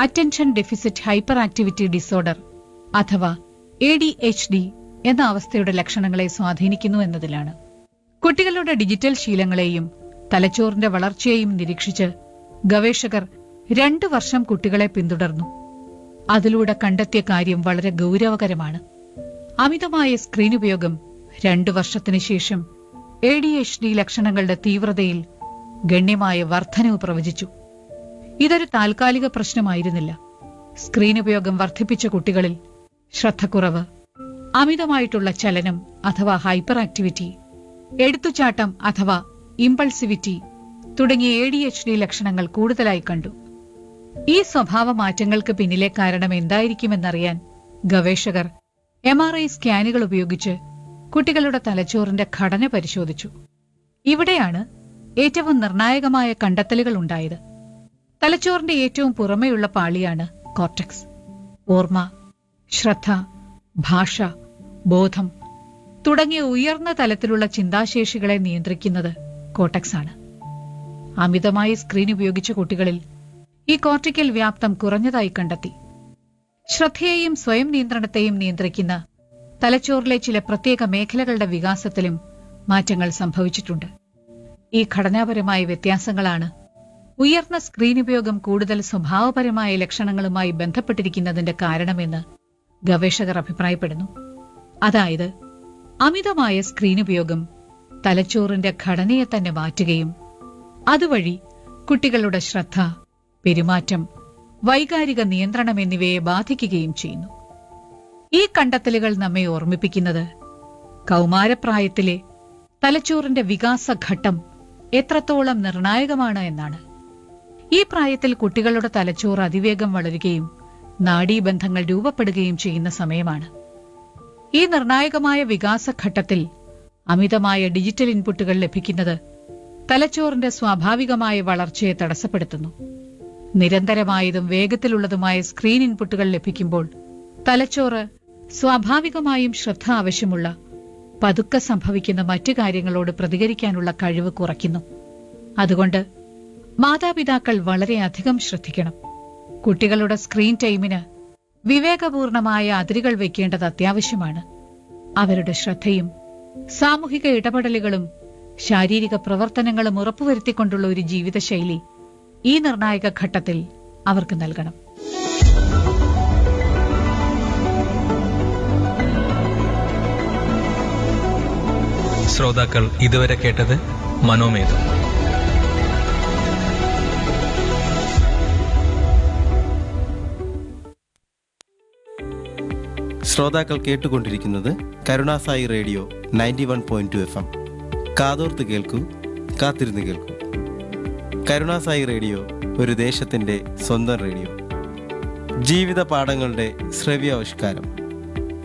attention deficit hyperactivity disorder അഥവാ A D H D എന്ന അവസ്ഥയുടെ ലക്ഷണങ്ങളെ സ്വാധീനിക്കുന്നു എന്നതിലാണ് കുട്ടികളുടെ ഡിജിറ്റൽ ശീലങ്ങളെയും തലച്ചോറിന്റെ വളർച്ചയെയും നിരീക്ഷിച്ച് ഗവേഷകർ രണ്ടു വർഷം കുട്ടികളെ പിന്തുടർന്നു അതിലൂടെ കണ്ടെത്തിയ കാര്യം വളരെ ഗൗരവകരമാണ് അമിതമായ സ്ക്രീൻ ഉപയോഗം രണ്ടു വർഷത്തിനു ശേഷം എ ഡി എച്ച് ഡി ലക്ഷണങ്ങളുടെ തീവ്രതയിൽ ഗണ്യമായ വർധനവ് പ്രവചിച്ചു ഇതൊരു താൽക്കാലിക പ്രശ്നമായിരുന്നില്ല സ്ക്രീൻ ഉപയോഗം വർദ്ധിപ്പിച്ച കുട്ടികളിൽ ശ്രദ്ധക്കുറവ് അമിതമായിട്ടുള്ള ചലനം അഥവാ ഹൈപ്പർ ആക്ടിവിറ്റി എടുത്തുചാട്ടം അഥവാ ഇമ്പൾസിവിറ്റി തുടങ്ങിയ എ ഡി എച്ച് ഡി ലക്ഷണങ്ങൾ കൂടുതലായി കണ്ടു ഈ സ്വഭാവ മാറ്റങ്ങൾക്ക് പിന്നിലെ കാരണം എന്തായിരിക്കുമെന്നറിയാൻ ഗവേഷകർ എം ആർ ഐ സ്കാനുകൾ ഉപയോഗിച്ച് കുട്ടികളുടെ തലച്ചോറിന്റെ ഘടന പരിശോധിച്ചു ഇവിടെയാണ് ഏറ്റവും നിർണായകമായ കണ്ടെത്തലുകൾ ഉണ്ടായത് തലച്ചോറിന്റെ ഏറ്റവും പുറമെയുള്ള പാളിയാണ് കോർട്ടക്സ് ഓർമ്മ ശ്രദ്ധ ഭാഷ ബോധം തുടങ്ങിയ ഉയർന്ന തലത്തിലുള്ള ചിന്താശേഷികളെ നിയന്ത്രിക്കുന്നത് കോട്ടക്സ് ആണ് അമിതമായി സ്ക്രീൻ ഉപയോഗിച്ച കുട്ടികളിൽ ഈ കോർട്ടിക്കൽ വ്യാപ്തം കുറഞ്ഞതായി കണ്ടെത്തി ശ്രദ്ധയെയും സ്വയം നിയന്ത്രണത്തെയും നിയന്ത്രിക്കുന്ന തലച്ചോറിലെ ചില പ്രത്യേക മേഖലകളുടെ വികാസത്തിലും മാറ്റങ്ങൾ സംഭവിച്ചിട്ടുണ്ട് ഈ ഘടനാപരമായ വ്യത്യാസങ്ങളാണ് ഉയർന്ന സ്ക്രീൻ ഉപയോഗം കൂടുതൽ സ്വഭാവപരമായ ലക്ഷണങ്ങളുമായി ബന്ധപ്പെട്ടിരിക്കുന്നതിന്റെ കാരണമെന്ന് ഗവേഷകർ അഭിപ്രായപ്പെടുന്നു അതായത് അമിതമായ സ്ക്രീൻ ഉപയോഗം തലച്ചോറിന്റെ ഘടനയെ തന്നെ മാറ്റുകയും അതുവഴി കുട്ടികളുടെ ശ്രദ്ധ പെരുമാറ്റം വൈകാരിക നിയന്ത്രണം എന്നിവയെ ബാധിക്കുകയും ചെയ്യുന്നു ഈ കണ്ടെത്തലുകൾ നമ്മെ ഓർമ്മിപ്പിക്കുന്നത് കൗമാരപ്രായത്തിലെ തലച്ചോറിന്റെ വികാസഘട്ടം എത്രത്തോളം നിർണായകമാണ് എന്നാണ് ഈ പ്രായത്തിൽ കുട്ടികളുടെ തലച്ചോർ അതിവേഗം വളരുകയും നാഡീബന്ധങ്ങൾ രൂപപ്പെടുകയും ചെയ്യുന്ന സമയമാണ് ഈ നിർണായകമായ വികാസഘട്ടത്തിൽ അമിതമായ ഡിജിറ്റൽ ഇൻപുട്ടുകൾ ലഭിക്കുന്നത് തലച്ചോറിന്റെ സ്വാഭാവികമായ വളർച്ചയെ തടസ്സപ്പെടുത്തുന്നു നിരന്തരമായതും വേഗത്തിലുള്ളതുമായ സ്ക്രീൻ ഇൻപുട്ടുകൾ ലഭിക്കുമ്പോൾ തലച്ചോറ് സ്വാഭാവികമായും ശ്രദ്ധ ആവശ്യമുള്ള പതുക്കെ സംഭവിക്കുന്ന മറ്റു കാര്യങ്ങളോട് പ്രതികരിക്കാനുള്ള കഴിവ് കുറയ്ക്കുന്നു അതുകൊണ്ട് മാതാപിതാക്കൾ വളരെയധികം ശ്രദ്ധിക്കണം കുട്ടികളുടെ സ്ക്രീൻ ടൈമിന് വിവേകപൂർണമായ അതിരുകൾ വെക്കേണ്ടത് അത്യാവശ്യമാണ് അവരുടെ ശ്രദ്ധയും സാമൂഹിക ഇടപെടലുകളും ശാരീരിക പ്രവർത്തനങ്ങളും ഉറപ്പുവരുത്തിക്കൊണ്ടുള്ള ഒരു ജീവിതശൈലി ഈ നിർണായക ഘട്ടത്തിൽ അവർക്ക് നൽകണം ശ്രോതാക്കൾ ഇതുവരെ കേട്ടത് മനോമേധം ശ്രോതാക്കൾ കേട്ടുകൊണ്ടിരിക്കുന്നത് Karunasai radio ninety one point two F M കാതോർത്ത് കേൾക്കൂ കാത്തിരുന്ന് കേൾക്കൂ കരുണാസായി റേഡിയോ ഒരു ദേശത്തിൻ്റെ സ്വന്തം റേഡിയോ ജീവിത പാഠങ്ങളുടെ ശ്രവ്യാവിഷ്കാരം